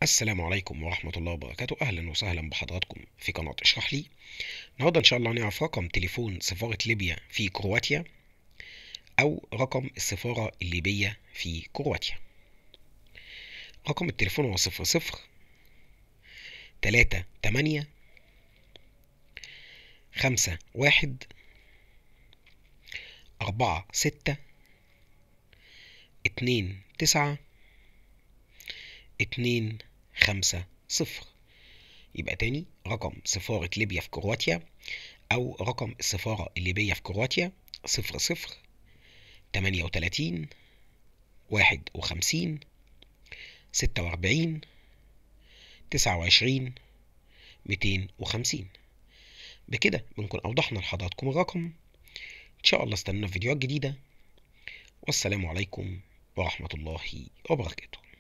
السلام عليكم ورحمة الله وبركاته أهلا وسهلا بحضراتكم في قناة اشرح لي النهاردة إن شاء الله هنعرف رقم تليفون سفارة ليبيا في كرواتيا أو رقم السفارة الليبية في كرواتيا رقم التليفون هو صفر صفر تلاتة تمانية خمسة واحد أربعة ستة اتنين تسعة اتنين خمسة صفر يبقى تاني رقم سفارة ليبيا في كرواتيا أو رقم السفارة الليبية في كرواتيا صفر صفر تمانية وتلاتين واحد وخمسين ستة وأربعين تسعة وعشرين ميتين وخمسين بكده بنكون أوضحنا لحضراتكم الرقم إن شاء الله استنونا في فيديوهات جديدة والسلام عليكم ورحمة الله وبركاته